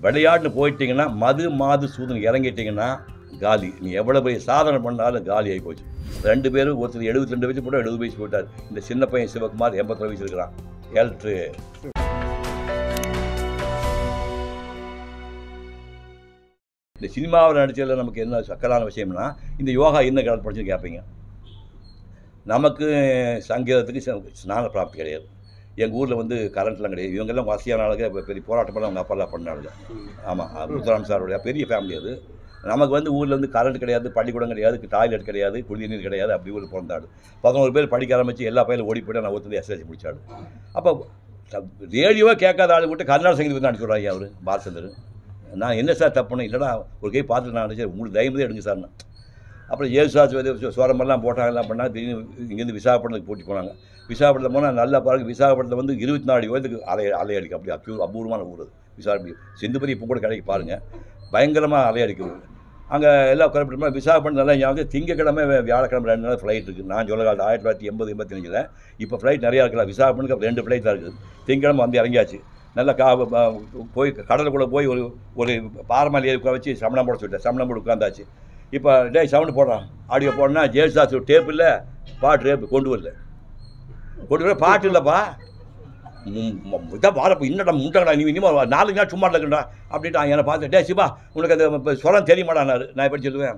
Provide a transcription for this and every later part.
விளையாட்டுன்னு போயிட்டீங்கன்னா மது மாது சூதன் இறங்கிட்டீங்கன்னா காலி நீ எவ்வளோ பெரிய சாதனை பண்ணாலும் காலி ஆகி போச்சு ரெண்டு பேரும் ஒருத்தர் எழுபத்தி ரெண்டு வயசு போட்டு எழுபது வயசு போயிட்டார் இந்த சின்ன பையன் சிவகுமார் எண்பத்தி வயசு இருக்கிறான் ஹெல்த்து இந்த சினிமாவில் நடிச்சதில் நமக்கு என்ன சக்கரான விஷயம்னா இந்த யோகா என்ன காலம் படிச்சுன்னு கேட்பீங்க நமக்கு சங்கீதத்துக்கு ச- ஸ்நான பிராப்தி கிடையாது எங்கள் ஊரில் வந்து கரண்ட்லாம் கிடையாது இவங்கெல்லாம் வசதியான ஆளுங்க இப்போ பெரிய போராட்டம் பண்ண அவங்க அப்பாலாம் பண்ணாளுங்க ஆமாம் முத்துராம் சாருடைய பெரிய ஃபேமிலி அது நமக்கு வந்து ஊரில் வந்து கரண்ட் கிடையாது பள்ளிக்கூடம் கிடையாது டாய்லெட் கிடையாது குடிநீர் கிடையாது அப்படி ஊரில் பிறந்தாடு பதினோரு பேர் படிக்க ஆரம்பிச்சு எல்லா பையிலும் ஓடி போய்ட்டு நான் ஒருத்தர் எஸ்எஸ்சி முடிச்சாடு அப்போ ரேடியோவே கேட்காத ஆளு விட்டு கர்நாடக சங்கீதம் தான் சொல்கிறாங்க அவர் பாலச்சந்தர் நான் என்ன சார் தப்புன்னு இல்லைடா ஒரு கை பார்த்துட்டு நான் நினச்சேன் உங்களுக்கு தைரியம் தான் எடுங்க சார் அப்புறம் ஏசுவாஸ் வந்து சோரமெல்லாம் போட்டாங்க எல்லாம் பண்ணாங்க திடீர்னு இங்கேருந்து விசாகப்பட்டினத்துக்கு போட்டி போனாங்க விசாகப்பட்டினம் போனால் நல்லா பாருங்க விசாகப்பட்டினம் வந்து இருபத்தி நாலு யோகத்துக்கு அலை அலையடிக்கும் அப்படி அப்யூ அபூர்வமான ஊர் அது விசாகப்பட்டி செந்துபதி இப்போ கூட கிடைக்கு பாருங்கள் பயங்கரமாக அலையடிக்கும் அங்கே எல்லாம் குறைப்பிட்டோம்னா விசாகப்பட்டினம் நல்லா ஞாபகம் திங்கக்கிழமை வே- வியாழக்கிழமை ரெண்டு நாள் ஃப்ளைட் இருக்குது நான் சொல்ல காலத்து ஆயிரத்தி தொள்ளாயிரத்தி எண்பது எண்பத்தஞ்சில் இப்போ ஃப்ளைட் நிறையா இருக்கலாம் விசாகப்பட்டினத்துக்கு அப்ப ரெண்டு ஃப்ளைட் தான் இருக்குது திங்கக்கிழமை வந்து இறங்கியாச்சு நல்லா கா ப- போய் கடலுக்குள்ளே போய் ஒரு ஒரு பாரமாலி ஏறி உட்கார வச்சு சமணம் போட சொல்லிட்டேன் சமணம் போட்டு உட்காந்தாச்சு இப்போ டேய் சவுண்டு போடுறான் ஆடியோ போடனா ஜெயசாஸ் டேப் இல்லை பாட்டு டேப் கொண்டு வரல கொண்டு வர பாட்டு இல்லைப்பா ம், ம், இதான் வாரப்போ இன்னடா முண்டடா நீ இனிமே நாலு நாள் சும்மா இருக்கண்டா அப்படின்ட்டு அவன் என்னை பார்த்து டே சிவா உனக்கு அந்த இப்போ சொரம் தெரியுமாடானாரு நான் எப்படி சொல்லுவேன்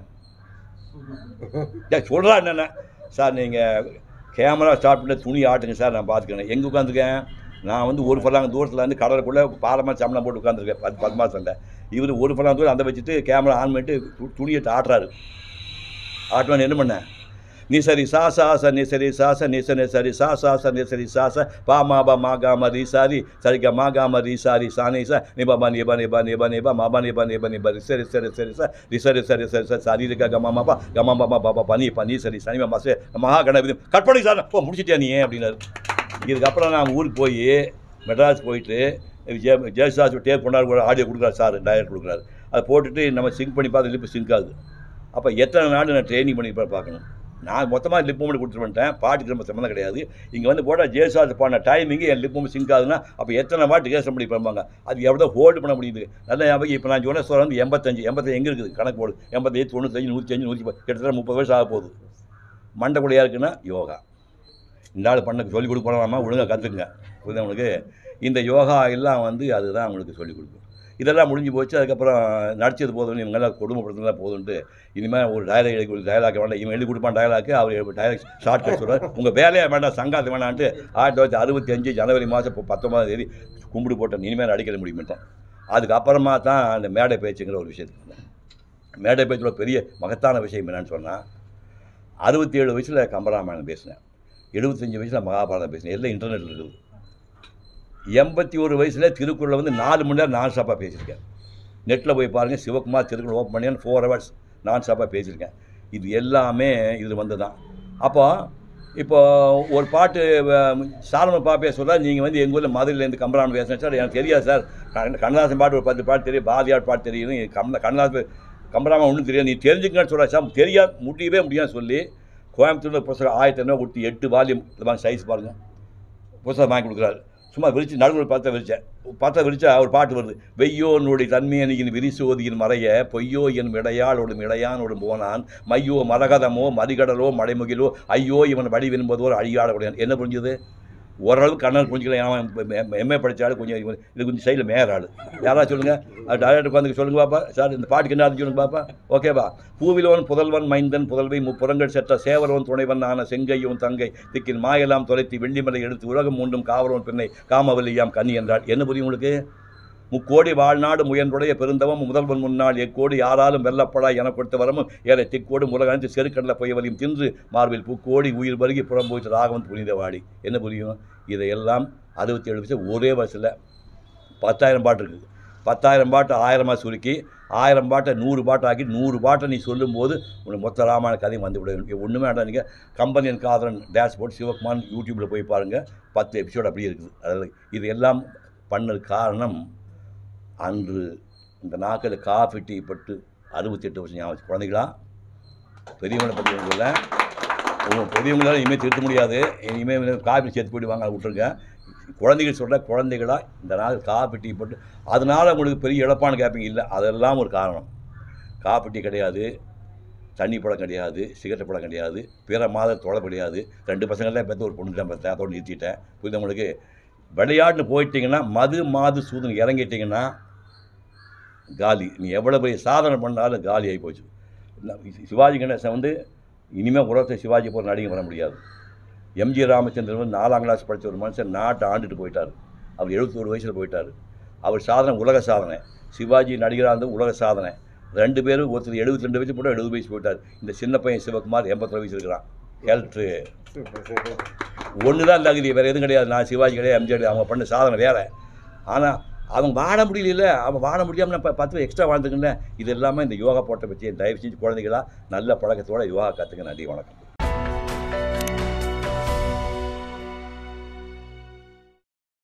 டே சொல்கிறா என்னென்ன சார் நீங்கள் கேமரா ஸ்டார்ட் பண்ணி துணி ஆட்டுங்க சார் நான் பார்த்துக்கிறேன் எங்கே உட்காந்துருக்கேன் நான் வந்து ஒரு பல்லாங்க தூரத்தில் வந்து கடலுக்குள்ளே பாரமாக சம்பளம் போட்டு உட்காந்துருக்கேன் பத் பத்மாசனில் இவர் ஒரு பல்லாங்க தூரம் அந்த வச்சுட்டு கேமரா ஆன் பண்ணிட்டு து- துணியை ஆட்டுறாரு ஆட்டுவான் என்ன பண்ணேன் நீ சரி சா சா ச நீ சரி சா ச நீ சரி சரி சா சா ச நீ சரி சா ச பா மா பா மா கா ம ரீ சாரி சரி க மா கா ம ரீ சாரி சா நீ ச நீ பா பா நீ பா நீ பா நீ பா நீ பா மா பா நீ பா நீ பா நீ பா ரி சரி சரி சரி ச ரி சரி சரி சரி சரி சரி க க மா மா பா க மா பா மா பா பா பா நீ பா நீ சரி சனி மா சே மகா கணபதி கட் பண்ணி சார் ஓ முடிச்சிட்டியா நீ அப்படின்னாரு இதுக்கப்புறம் நான் ஊருக்கு போய் மெட்ராஸ் போயிட்டு ஜெய ஜெயசாஸ் டேப் கொண்டாடு கூட ஆடியோ கொடுக்குறாரு சார் டைரக்ட் கொடுக்குறாரு அதை போட்டுட்டு நம்ம சிங்க் பண்ணி பார்த்து லிப்பு சிங்க் ஆகுது அப்போ எத்தனை நாள் நான் ட்ரைனிங் பண்ணி பார்க்கணும் நான் மொத்தமாக லிப் மூமெண்ட் கொடுத்துட்டு வந்துட்டேன் பாட்டுக்கு நம்ம சம்மந்தம் கிடையாது இங்கே வந்து போட்டால் ஜெயசாஸ் பாடின டைமிங்கு என் லிப் மூமெண்ட் சிங்க் ஆகுதுன்னா அப்போ எத்தனை வாட்டு கேஸ் பண்ணி பண்ணுவாங்க அது எவ்வளோ ஹோல்டு பண்ண முடியுது நல்ல ஞாபகம் இப்போ நான் சொன்ன சொல்ல வந்து எண்பத்தஞ்சு எண்பத்தஞ்சு எங்கே இருக்குது கணக்கு போடு எண்பத்தஞ்சு தொண்ணூத்தஞ்சு நூற்றி அஞ்சு நூற்றி பத்து கிட்டத்தட்ட முப்பது வருஷம் ஆக போகுது மண்டைக்குள்ளையாக இருக்குன்னா யோகா இந்த ஆள் பண்ண சொல்லிக் கொடுக்கலாமா ஒழுங்காக கற்றுக்குங்க புரியுதா உங்களுக்கு இந்த யோகா எல்லாம் வந்து அதுதான் உங்களுக்கு சொல்லிக் கொடுக்கும் இதெல்லாம் முடிஞ்சு போச்சு அதுக்கப்புறம் நடிச்சது போதும்னு இவங்கெல்லாம் குடும்பப்படுத்தினா போதும்ட்டு இனிமேல் ஒரு டயலாக் எழுதி கொடு டயலாக் வேண்டாம் இவன் எழுதி கொடுப்பான் டயலாக்கு அவர் டயலாக் ஷார்ட் கட் சொல்கிறார் உங்கள் வேலையே வேண்டாம் சங்காத்து வேணான்ட்டு ஆயிரத்தி தொள்ளாயிரத்தி அறுபத்தி அஞ்சு ஜனவரி மாதம் இப்போ பத்தொம்பதாம் தேதி கும்பிடு போட்டேன் இனிமேல் அடிக்கிற முடியுமிட்டேன் அதுக்கப்புறமா தான் அந்த மேடை பேச்சுங்கிற ஒரு விஷயத்துக்கு வந்தேன். மேடை பேச்சோட பெரிய மகத்தான விஷயம் என்னன்னு சொன்னால் அறுபத்தி ஏழு வயசில் கம்பராமாயணம் பேசினேன் எழுபத்தஞ்சு வயசில் மகாபாரதம் பேசினேன் எல்லாம் இன்டர்நெட் இருக்குது எண்பத்தி ஒரு வயசில் திருக்குறளை வந்து நாலு மணி நேரம் நான் ஸ்டாப்பாக பேசியிருக்கேன் நெட்டில் போய் பாருங்கள் சிவகுமார் திருக்குறள் ஓப்பன் பண்ணி ஃபோர் ஹவர்ஸ் நான் ஸ்டாப்பாக பேசியிருக்கேன் இது எல்லாமே இது வந்து தான் அப்போ இப்போ ஒரு பாட்டு சாலமன் பாப்பே சொல்ல நீங்கள் வந்து எங்கள் ஊரில் மதுரையிலேருந்து கம்பராமன் பேசுகிறேன் சார் எனக்கு தெரியாது சார் கண்ண- கண்ணதாசன் பாட்டு ஒரு பத்து பாட்டு தெரியும் பாரதியார் பாட்டு தெரியும் கம்ப கண்ணதாசன் கம்பராமன் ஒன்றும் தெரியாது நீ தெரிஞ்சுக்கன்னு சொல்ல சார் தெரியாது முடியவே முடியாது சொல்லி கோயம்புத்தூரில் புத்தகம் ஆயிரத்தி ஐநூறு கொடுத்து எட்டு வால்யூம் இது சைஸ் பாருங்கள் புத்தகம் வாங்கி கொடுக்குறாரு சும்மா விரிச்சு நடுவில் பார்த்தா விரிச்சேன் பார்த்தா விரிச்சா ஒரு பாட்டு வருது வெய்யோ நுடைய தன்மையனியின் விரிசோதியின் மறைய பொய்யோ என் இடையாளோடும் இடையானோடும் போனான் மையோ மரகதமோ மதிகடலோ மடைமுகிலோ ஐயோ இவன் வடி விரும்புவதோ அழியாடக்கூடியான் என்ன புரிஞ்சுது ஓரளவுக்கு கண்ணன் புரிஞ்சுக்கலாம் எம்ஏ படித்தாலும் கொஞ்சம் இவன் இது கொஞ்சம் சைடில் மேயர் ஆள் யாராவது சொல்லுங்கள் அது டைரக்டர் உட்காந்து சொல்லுங்க பாப்பா சார் இந்த பாட்டுக்கு என்ன ஆகுதுன்னு சொல்லுங்க பாப்பா ஓகேவா பூவிலோன் புதல்வன் மைந்தன் புதல்வை முப்புறங்கள் செற்ற சேவரோன் துணைவன் ஆன செங்கையோன் தங்கை திக்கின் மாயெல்லாம் தொலைத்து வெள்ளிமலை எடுத்து உலகம் மூண்டும் காவலோன் பெண்ணை காமவல்லியாம் கன்னி என்றாள் என்ன புரியும் உங்களுக்கு முக்கோடி வாழ்நாடு முயன்றுடைய பெருந்தவம் முதல்வன் முன்னாள் எக்கோடு யாராலும் வெல்லப்படா என கொடுத்த வரமும் ஏழை திக்கோடு முலகணித்து செருக்கடல பொய்யவரையும் தின்று மார்பில் புக்கோடி உயிர் பருகி புறம் போயிட்டு ராகவன் புனிதவாடி என்ன புரியும் இதையெல்லாம் அறுபத்தி ஏழு வருஷம் ஒரே வருஷத்தில் பத்தாயிரம் பாட்டு இருக்குது பத்தாயிரம் பாட்டு ஆயிரமாக சுருக்கி ஆயிரம் பாட்டை நூறு பாட்டாக்கி நூறு பாட்டை நீ சொல்லும்போது உனக்கு மொத்த ராமாயண கதையும் வந்து விட ஒன்றுமே வேண்டாம் நீங்கள் கம்பெனியன் காதலன் டேஷ்போர்ட் சிவகுமார் யூடியூப்பில் போய் பாருங்கள் பத்து எபிசோடு அப்படியே இருக்குது அதாவது இது எல்லாம் பண்ணது காரணம் அன்று இந்த நாக்கில் காஃபி டீ பட்டு அறுபத்தெட்டு வருஷம் ஞாபகம் வச்சு. குழந்தைகளா பெரியவங்களை பற்றி சொல்ல உங்கள் பெரியவங்களால இனிமேல் திருத்த முடியாது இனிமேல் காஃபி சேர்த்து போயிட்டு வாங்க அதை விட்டுருங்க குழந்தைகள் சொல்கிற குழந்தைகளா இந்த நாள் காப்பி டீ போட்டு அதனால் உங்களுக்கு பெரிய இழப்பான்னு கேட்பீங்க இல்லை அதெல்லாம் ஒரு காரணம் காப்பி டீ கிடையாது தண்ணி பழம் கிடையாது சிகரெட் பழம் கிடையாது பிற மாத தொலை கிடையாது ரெண்டு பசங்கள்லாம் பெற்று ஒரு பொண்ணு தான் பெற்றேன் அதோடு நிறுத்திட்டேன் புரியுது உங்களுக்கு விளையாட்டுன்னு போயிட்டீங்கன்னா மது மாது சூதன் இறங்கிட்டீங்கன்னா காலி நீ எவ்வளோ பெரிய சாதனை பண்ணாலும் காலி ஆகி போச்சு நான் சிவாஜி கணேசன் வந்து இனிமேல் உலகத்தை சிவாஜி போகிற நடிகை வர முடியாது எம்ஜி ராமச்சந்திரன் வந்து நாலாம் கிளாஸ் படித்த ஒரு மனுஷன் நாட்டை ஆண்டுட்டு போயிட்டார் அவர் எழுபத்தோரு வயசில் போயிட்டார் அவர் சாதனை உலக சாதனை சிவாஜி நடிகராக இருந்து உலக சாதனை ரெண்டு பேரும் ஒருத்தர் எழுபத்தி ரெண்டு வயசு போட்டு எழுபது வயசு போயிட்டார் இந்த சின்ன பையன் சிவகுமார் எண்பத்தொரு வயசு இருக்கிறான் ஹெல்த்து சூப்பர் சூப்பர் ஒன்று தான் தகுதி வேறு எதுவும் கிடையாது நான் சிவாஜி கிடையாது எம்ஜிஆர் கிடையாது. அவங்க பண்ண சாதனை வேறு ஆனால் அவங்க வாழ முடியல அவன் வாழ முடியாமல் நான் ப- பத்து எக்ஸ்ட்ரா வாழ்ந்துக்கிட்டேன் இது எல்லாமே இந்த யோகா போட்ட பற்றி தயவு செஞ்சு குழந்தைகளா நல்ல பழக்கத்தோட யோகா கற்றுக்க நன்றி வணக்கம்